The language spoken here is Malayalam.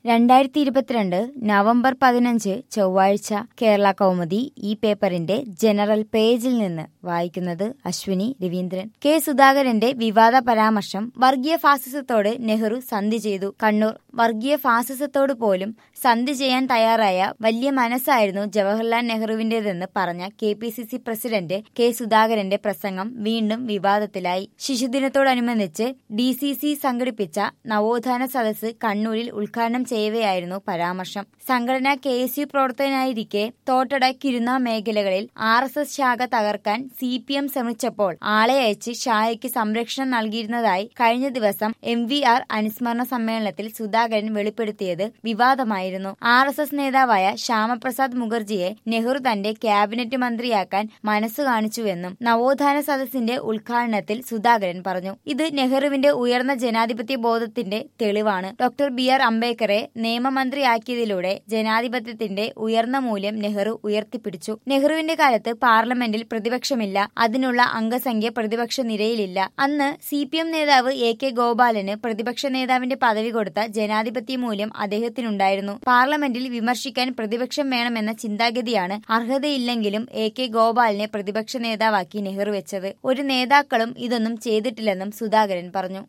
രണ്ടായിരത്തി ഇരുപത്തിരണ്ട് നവംബർ പതിനഞ്ച് ചൊവ്വാഴ്ച കേരള കൗമുദി ഈ പേപ്പറിന്റെ ജനറൽ പേജിൽ നിന്ന് വായിക്കുന്നത് അശ്വിനി രവീന്ദ്രൻ കെ സുധാകരന്റെ വിവാദ പരാമർശം വർഗീയ ഫാസിസത്തോട് നെഹ്റു സന്ധി ചെയ്തു കണ്ണൂർ വർഗീയ ഫാസിസത്തോട് പോലും സന്ധി ചെയ്യാൻ തയ്യാറായ വലിയ മനസ്സായിരുന്നു ജവഹർലാൽ നെഹ്റുവിന്റേതെന്ന് പറഞ്ഞ K P C C president K സുധാകരന്റെ പ്രസംഗം വീണ്ടും വിവാദത്തിലായി ശിശുദിനത്തോടനുബന്ധിച്ച് ഡി സി സി സംഘടിപ്പിച്ച നവോത്ഥാന സദസ്സ് കണ്ണൂരിൽ ഉദ്ഘാടനം ചെയ്യവെയായിരുന്നു പരാമർശം സംഘടന കെ എസ് യു പ്രവർത്തകനായിരിക്കെ തോട്ടട കിരുന്ന മേഖലകളിൽ ആർ എസ് എസ് ശാഖ തകർക്കാൻ സി പി എം ശ്രമിച്ചപ്പോൾ ആളെ അയച്ച് ഷായയ്ക്ക് സംരക്ഷണം നൽകിയിരുന്നതായി കഴിഞ്ഞ ദിവസം എം വി ആർ അനുസ്മരണ സമ്മേളനത്തിൽ സുധാകരൻ വെളിപ്പെടുത്തിയത് വിവാദമായിരുന്നു ആർ എസ് എസ് നേതാവായ ശ്യാമപ്രസാദ് മുഖർജിയെ നെഹ്റു തന്റെ ക്യാബിനറ്റ് മന്ത്രിയാക്കാൻ മനസ്സു കാണിച്ചുവെന്നും നവോത്ഥാന സദസ്സിന്റെ ഉദ്ഘാടനത്തിൽ സുധാകരൻ പറഞ്ഞു ഇത് നെഹ്റുവിന്റെ ഉയർന്ന ജനാധിപത്യ ബോധത്തിന്റെ തെളിവാണ് ഡോക്ടർ ബി ആർ അംബേദ്കറെ നിയമമന്ത്രിയാക്കിയതിലൂടെ ജനാധിപത്യത്തിന്റെ ഉയർന്ന മൂല്യം നെഹ്റു ഉയർത്തിപ്പിടിച്ചു നെഹ്റുവിന്റെ കാലത്ത് പാർലമെന്റിൽ പ്രതിപക്ഷമില്ല അതിനുള്ള അംഗസംഖ്യ പ്രതിപക്ഷ നിരയിലില്ല അന്ന് സി പി എം നേതാവ് എ കെ ഗോപാലന് പ്രതിപക്ഷ നേതാവിന്റെ പദവി കൊടുത്ത ജനാധിപത്യ മൂല്യം അദ്ദേഹത്തിനുണ്ടായിരുന്നു പാർലമെന്റിൽ വിമർശിക്കാൻ പ്രതിപക്ഷം വേണമെന്ന ചിന്താഗതിയാണ് അർഹതയില്ലെങ്കിലും എ കെ ഗോപാലിനെ പ്രതിപക്ഷ നേതാവാക്കി നെഹ്റു വെച്ചത് ഒരു നേതാക്കളും ഇതൊന്നും ചെയ്തിട്ടില്ലെന്നും സുധാകരൻ പറഞ്ഞു